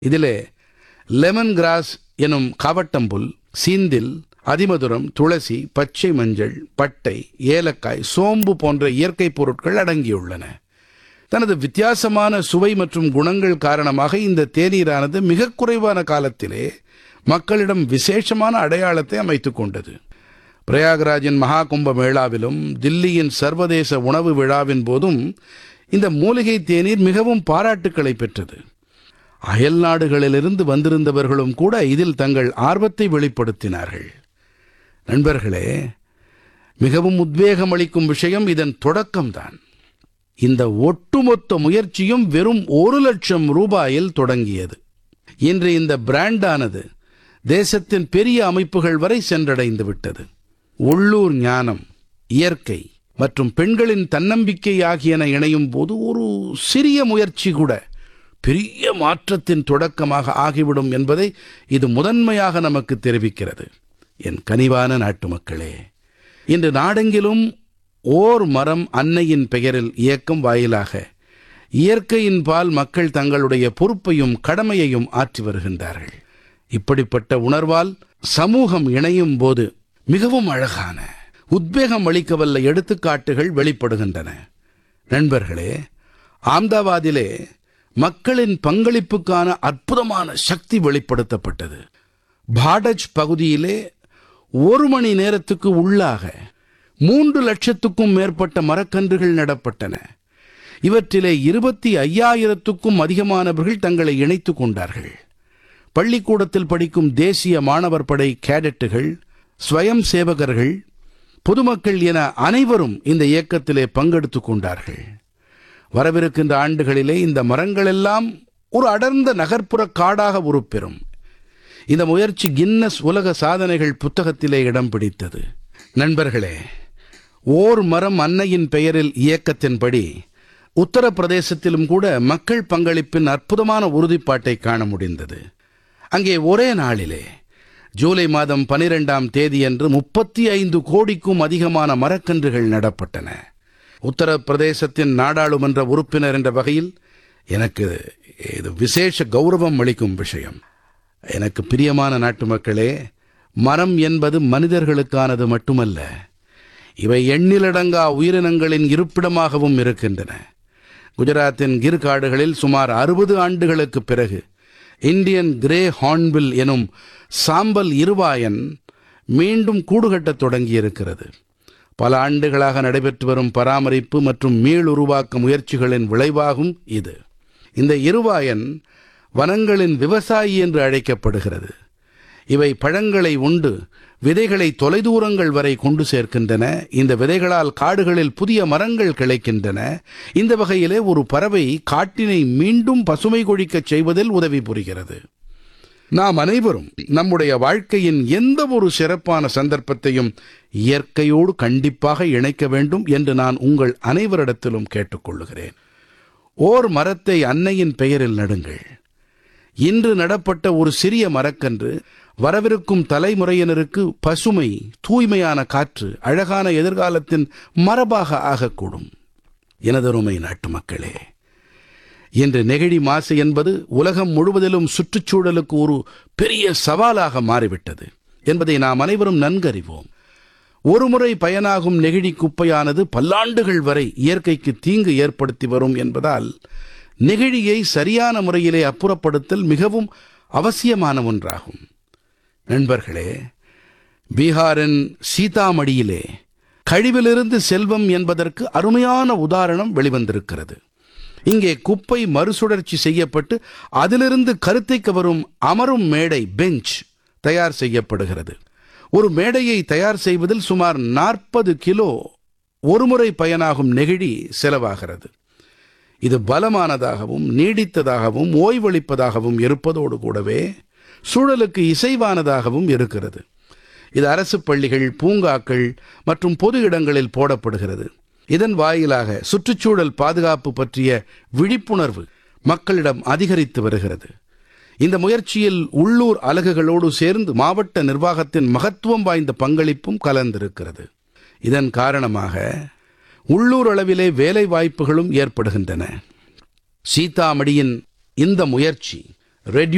இதிலே lemon grass எனும் காவட்டம்புல் சீந்தில் அதிமதுரம் துளசி பச்சை மஞ்சள் பட்டை ஏலக்காய் சோம்பு போன்ற இயற்கை பொருட்கள் அடங்கியுள்ளன தனது வித்தியாசமான சுவை மற்றும் குணங்கள் காரணமாக இந்த தேநீரானது மிக குறைவான காலத்திலே மக்களிடம் விசேஷமான அடையாளத்தை அமைத்துக் கொண்டது பிரயாகராஜின் மகா கும்ப மேளாவிலும் தில்லியின் சர்வதேச உணவு விழாவின் போதும் இந்த மூலிகை தேநீர் மிகவும் பாராட்டுக்களை பெற்றது அயல் நாடுகளிலிருந்து வந்திருந்தவர்களும் கூட இதில் தங்கள் ஆர்வத்தை வெளிப்படுத்தினார்கள் நண்பர்களே மிகவும் உத்வேகம் அளிக்கும் விஷயம் இதன் தொடக்கம்தான் இந்த ஒட்டுமொத்த முயற்சியும் வெறும் ஒரு லட்சம் ரூபாயில் தொடங்கியது இன்று இந்த பிராண்டானது தேசத்தின் பெரிய அமைப்புகள் வரை சென்றடைந்து விட்டது உள்ளூர் ஞானம் இயற்கை மற்றும் பெண்களின் தன்னம்பிக்கை ஆகியன இணையும் போது ஒரு சிறிய முயற்சி கூட பெரிய மாற்றத்தின் தொடக்கமாக ஆகிவிடும் என்பதை இது முதன்மையாக நமக்கு தெரிவிக்கிறது என் கனிவான நாட்டு மக்களே இன்று நாடெங்கிலும் ஓர் மரம் அன்னையின் பெயரில் இயக்கம் வாயிலாக இயற்கையின் பால் மக்கள் தங்களுடைய பொறுப்பையும் கடமையையும் ஆற்றி வருகின்றார்கள் இப்படிப்பட்ட உணர்வால் சமூகம் இணையும் போது மிகவும் அழகான உத்வேகம் அளிக்கவல்ல எடுத்துக்காட்டுகள் வெளிப்படுகின்றன நண்பர்களே ஆம்தாவாதிலே மக்களின் பங்களிப்புக்கான அற்புதமான சக்தி வெளிப்படுத்தப்பட்டது பாடஜ் பகுதியிலே ஒரு மணி நேரத்துக்கு உள்ளாக மூன்று லட்சத்துக்கும் மேற்பட்ட மரக்கன்றுகள் நடப்பட்டன இவற்றிலே இருபத்தி ஐயாயிரத்துக்கும் அதிகமானவர்கள் தங்களை இணைத்துக் கொண்டார்கள் பள்ளிக்கூடத்தில் படிக்கும் தேசிய மாணவர் படை கேடட்டுகள் ஸ்வயம் சேவகர்கள் பொதுமக்கள் என அனைவரும் இந்த இயக்கத்திலே பங்கெடுத்துக் கொண்டார்கள் வரவிருக்கின்ற ஆண்டுகளிலே இந்த மரங்களெல்லாம் ஒரு அடர்ந்த நகர்ப்புற காடாக உருப்பெறும் இந்த முயற்சி கின்னஸ் உலக சாதனைகள் புத்தகத்திலே இடம் பிடித்தது நண்பர்களே ஓர் மரம் அன்னையின் பெயரில் இயக்கத்தின்படி உத்தரப்பிரதேசத்திலும் கூட மக்கள் பங்களிப்பின் அற்புதமான உறுதிப்பாட்டை காண முடிந்தது அங்கே ஒரே நாளிலே ஜூலை மாதம் பனிரெண்டாம் தேதியன்று முப்பத்தி ஐந்து கோடிக்கும் அதிகமான மரக்கன்றுகள் நடப்பட்டன உத்தரப்பிரதேசத்தின் நாடாளுமன்ற உறுப்பினர் என்ற வகையில் எனக்கு இது விசேஷ கௌரவம் அளிக்கும் விஷயம் எனக்கு பிரியமான நாட்டு மக்களே மரம் என்பது மனிதர்களுக்கானது மட்டுமல்ல இவை எண்ணிலடங்கா உயிரினங்களின் இருப்பிடமாகவும் இருக்கின்றன குஜராத்தின் கிர் காடுகளில் சுமார் அறுபது ஆண்டுகளுக்குப் பிறகு இந்தியன் கிரே ஹார்ன்பில் எனும் சாம்பல் இருவாயன் மீண்டும் கூடுகட்டத் தொடங்கியிருக்கிறது பல ஆண்டுகளாக நடைபெற்று வரும் பராமரிப்பு மற்றும் மீளுருவாக்க முயற்சிகளின் விளைவாகும் இது இந்த இருவாயன் வனங்களின் விவசாயி என்று அழைக்கப்படுகிறது இவை பழங்களை உண்டு விதைகளை தொலைதூரங்கள் வரை கொண்டு சேர்க்கின்றன இந்த விதைகளால் காடுகளில் புதிய மரங்கள் கிளைக்கின்றன இந்த வகையிலே ஒரு பறவை காட்டினை மீண்டும் பசுமை கொழிக்கச் செய்வதில் உதவி புரிகிறது நாம் அனைவரும் நம்முடைய வாழ்க்கையின் எந்த ஒரு சிறப்பான சந்தர்ப்பத்தையும் இயற்கையோடு கண்டிப்பாக இணைக்க வேண்டும் என்று நான் உங்கள் அனைவரிடத்திலும் கேட்டுக்கொள்கிறேன் ஓர் மரத்தை அன்னையின் பெயரில் நடுங்கள் இன்று நடப்பட்ட ஒரு சிறிய மரக்கன்று வரவிருக்கும் தலைமுறையினருக்கு பசுமை தூய்மையான காற்று அழகான எதிர்காலத்தின் மரபாக ஆகக்கூடும் எனதருமை நாட்டு மக்களே இன்று நெகிழி மாசு என்பது உலகம் முழுவதிலும் சுற்றுச்சூழலுக்கு ஒரு பெரிய சவாலாக மாறிவிட்டது என்பதை நாம் அனைவரும் நன்கறிவோம் ஒருமுறை பயனாகும் நெகிழி குப்பையானது பல்லாண்டுகள் வரை இயற்கைக்கு தீங்கு ஏற்படுத்தி வரும் என்பதால் நெகிழியை சரியான முறையிலே அப்புறப்படுத்தல் மிகவும் அவசியமான ஒன்றாகும் நண்பர்களே பீகாரின் சீதாமடியிலே கழிவிலிருந்து செல்வம் என்பதற்கு அருமையான உதாரணம் வெளிவந்திருக்கிறது இங்கே குப்பை மறுசுழற்சி செய்யப்பட்டு அதிலிருந்து கருத்தை கவரும் அமரும் மேடை பெஞ்ச் தயார் செய்யப்படுகிறது ஒரு மேடையை தயார் செய்வதில் சுமார் நாற்பது கிலோ ஒருமுறை பயனாகும் நெகிழி செலவாகிறது இது பலமானதாகவும் நீடித்ததாகவும் ஓய்வளிப்பதாகவும் இருப்பதோடு கூடவே சூழலுக்கு இசைவானதாகவும் இருக்கிறது இது அரசு பள்ளிகள் பூங்காக்கள் மற்றும் பொது இடங்களில் போடப்படுகிறது இதன் வாயிலாக சுற்றுச்சூழல் பாதுகாப்பு பற்றிய விழிப்புணர்வு மக்களிடம் அதிகரித்து வருகிறது இந்த முயற்சியில் உள்ளூர் அலகுகளோடு சேர்ந்து மாவட்ட நிர்வாகத்தின் மகத்துவம் வாய்ந்த பங்களிப்பும் கலந்திருக்கிறது இதன் காரணமாக உள்ளூர் அளவிலே வேலை வாய்ப்புகளும் ஏற்படுகின்றன சீதாமடியின் இந்த முயற்சி ரெடியூ